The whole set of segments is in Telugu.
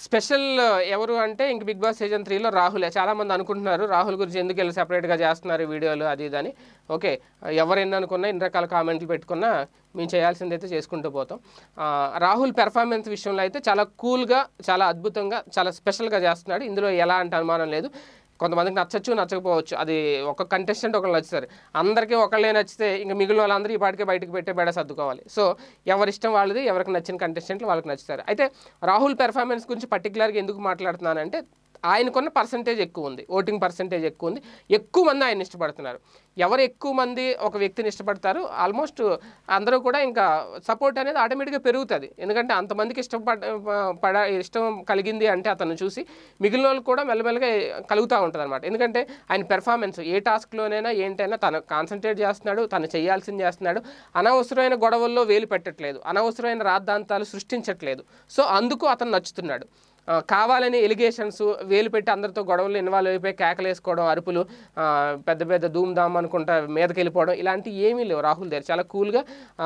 స్పెషల్ ఎవరు అంటే ఇంక బిగ్ బాస్ సీజన్ త్రీలో రాహులే చాలామంది అనుకుంటున్నారు రాహుల్ గురించి ఎందుకు వెళ్ళి సెపరేట్గా చేస్తున్నారు వీడియోలు అది ఇది అని ఓకే ఎవరు ఎన్ని అనుకున్నా ఎన్ని రకాల కామెంట్లు పెట్టుకున్నా మేము చేయాల్సిందైతే చేసుకుంటూ పోతాం ఆ, రాహుల్ పెర్ఫార్మెన్స్ విషయంలో అయితే చాలా కూల్గా చాలా అద్భుతంగా చాలా స్పెషల్గా చేస్తున్నాడు ఇందులో ఎలా అంటే అనుమానం లేదు కొంతమందికి నచ్చచ్చు నచ్చకపోవచ్చు అది ఒక కంటెస్టెంట్ ఒకళ్ళు నచ్చుతారు అందరికీ ఒకళ్ళే నచ్చితే ఇంకా మిగిలిన వాళ్ళందరూ ఈ పాటికే బయటకు పెట్టే బెడ సర్దుకోవాలి సో ఎవరి ఇష్టం వాళ్ళది ఎవరికి నచ్చిన కంటెస్టెంట్లు వాళ్ళకి నచ్చుతారు అయితే రాహుల్ పెర్ఫార్మెన్స్ గురించి పర్టికులర్గా ఎందుకు మాట్లాడుతున్నానంటే ఆయనకున్న పర్సంటేజ్ ఎక్కువ ఉంది ఓటింగ్ పర్సంటేజ్ ఎక్కువ ఉంది ఎక్కువ మంది ఆయన ఇష్టపడుతున్నారు ఎవరు ఎక్కువ మంది ఒక వ్యక్తిని ఇష్టపడతారు ఆల్మోస్ట్ అందరూ కూడా ఇంకా సపోర్ట్ అనేది ఆటోమేటిక్గా పెరుగుతుంది ఎందుకంటే అంతమందికి ఇష్టపడ పడ ఇష్టం కలిగింది అంటే అతను చూసి మిగిలిన వాళ్ళు కూడా మెల్లమెల్లగా కలుగుతూ ఉంటుంది అనమాట ఎందుకంటే ఆయన పెర్ఫార్మెన్స్ ఏ టాస్క్లోనైనా ఏంటైనా తను కాన్సన్ట్రేట్ చేస్తున్నాడు తను చేయాల్సింది చేస్తున్నాడు అనవసరమైన గొడవల్లో వేలు పెట్టట్లేదు అనవసరమైన రాద్ధాంతాలు సృష్టించట్లేదు సో అందుకు అతను నచ్చుతున్నాడు ఆ, కావాలని ఎలిగేషన్స్ వేలు పెట్టి అందరితో గొడవలు ఇన్వాల్వ్ అయిపోయి కేకలేసుకోవడం అరుపులు ఆ, పెద్ద పెద్ద ధూమ్ ధామ్ అనుకుంటా మీదకి వెళ్ళిపోవడం ఇలాంటివి ఏమీ లేవు రాహుల్ దగ్గర చాలా కూల్గా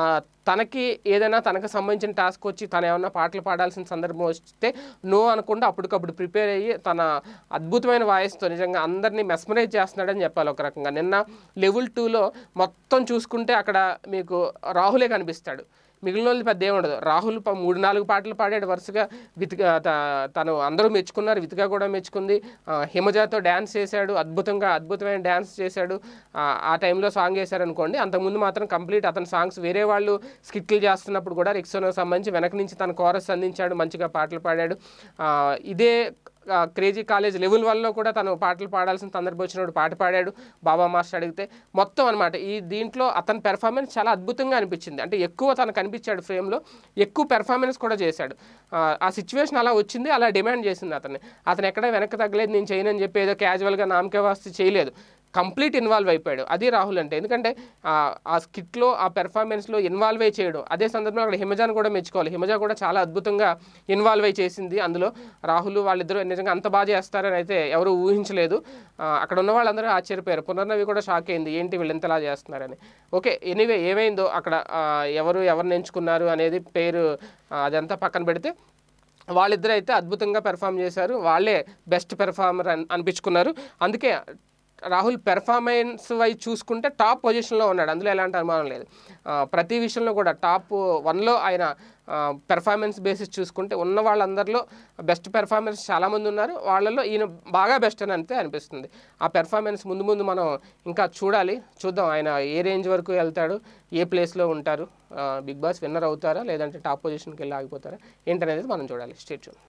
తనకి ఏదైనా తనకు సంబంధించిన టాస్క్ వచ్చి తను ఏమన్నా పాటలు పాడాల్సిన సందర్భం వస్తే నో అనకుండా అప్పటికప్పుడు ప్రిపేర్ అయ్యి తన అద్భుతమైన వాయిస్తో నిజంగా అందరినీ మెస్మరైజ్ చేస్తున్నాడని చెప్పాలి ఒక రకంగా నిన్న లెవెల్ టూలో మొత్తం చూసుకుంటే అక్కడ మీకు రాహులే కనిపిస్తాడు మిగిలిన వాళ్ళు పెద్ద ఏమి ఉండదు రాహుల్ ప- మూడు నాలుగు పాటలు పాడాడు వరుసగా వితిగా త- తను అందరూ మెచ్చుకున్నారు వితిగా కూడా మెచ్చుకుంది ఆ, హిమజాతో డ్యాన్స్ చేశాడు అద్భుతంగా అద్భుతమైన డ్యాన్స్ చేశాడు ఆ, ఆ టైంలో సాంగ్ వేశారు అనుకోండి అంతకుముందు మాత్రం కంప్లీట్ అతని సాంగ్స్ వేరే వాళ్ళు స్కిట్లు చేస్తున్నప్పుడు కూడా రిక్సోనో సంబంధించి వెనక నుంచి తన కోరస్ అందించాడు మంచిగా పాటలు పాడాడు ఆ, ఇదే ఆ, క్రేజీ కాలేజ్ లెవెల్ వన్లో కూడా తను పాటలు పాడాల్సిన సందర్భం వచ్చినప్పుడు పాట పాడాడు బాబా మాస్టర్ అడిగితే మొత్తం అనమాట ఈ దీంట్లో అతని పెర్ఫార్మెన్స్ చాలా అద్భుతంగా అనిపించింది అంటే ఎక్కువ తను కనిపించాడు ఫ్రేమ్లో ఎక్కువ పెర్ఫార్మెన్స్ కూడా చేశాడు ఆ, ఆ సిచ్యువేషన్ అలా వచ్చింది అలా డిమాండ్ చేసింది అతన్ని అతను ఎక్కడ వెనక్కి తగ్గలేదు నేను చేయనని చెప్పి ఏదో క్యాజువల్గా నామకే వాస్తే చేయలేదు కంప్లీట్ ఇన్వాల్వ్ అయిపోయాడు అది రాహుల్ అంటే ఎందుకంటే ఆ, ఆ స్కిట్లో ఆ పెర్ఫార్మెన్స్లో ఇన్వాల్వ్ అయి చేయడం అదే సందర్భంలో అక్కడ హిమజాను కూడా మెచ్చుకోవాలి హిమజా కూడా చాలా అద్భుతంగా ఇన్వాల్వ్ అయి చేసింది అందులో రాహుల్ వాళ్ళిద్దరూ నిజంగా అంత బాగా చేస్తారని అయితే ఎవరు ఊహించలేదు ఆ, అక్కడ ఉన్న వాళ్ళందరూ ఆశ్చర్యపోయారు పునర్నవి కూడా షాక్ అయింది ఏంటి వీళ్ళు ఇంతలా చేస్తున్నారని ఓకే ఎనీవే ఏమైందో అక్కడ ఆ, ఎవరు ఎవరిని ఎంచుకున్నారు అనేది పేరు ఆ, అదంతా పక్కన పెడితే వాళ్ళిద్దరూ అయితే అద్భుతంగా పెర్ఫామ్ చేశారు వాళ్ళే బెస్ట్ పెర్ఫార్మర్ అని అనిపించుకున్నారు అందుకే రాహుల్ పెర్ఫార్మెన్స్ వైజ్ చూసుకుంటే టాప్ పొజిషన్లో ఉన్నాడు అందులో ఎలాంటి అనుమానం లేదు ఆ, ప్రతి విషయంలో కూడా టాప్ వన్లో ఆయన పెర్ఫార్మెన్స్ బేసిస్ చూసుకుంటే ఉన్న వాళ్ళందరిలో బెస్ట్ పెర్ఫార్మెన్స్ చాలామంది ఉన్నారు వాళ్ళలో ఈయన బాగా బెస్ట్ అని అంతే అనిపిస్తుంది ఆ పెర్ఫార్మెన్స్ ముందు ముందు మనం ఇంకా చూడాలి చూద్దాం ఆయన ఏ రేంజ్ వరకు వెళ్తాడు ఏ ప్లేస్లో ఉంటారు ఆ, బిగ్ బాస్ విన్నర్ అవుతారా లేదంటే టాప్ పొజిషన్కి వెళ్ళి ఆగిపోతారా ఏంటనేది మనం చూడాలి స్టేట్ చూద్దాం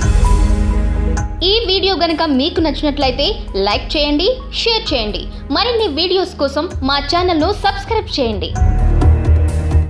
ఈ వీడియో గనుక మీకు నచ్చినట్లయితే లైక్ చేయండి షేర్ చేయండి మరిన్ని వీడియోస్ కోసం మా ఛానల్ను సబ్స్క్రైబ్ చేయండి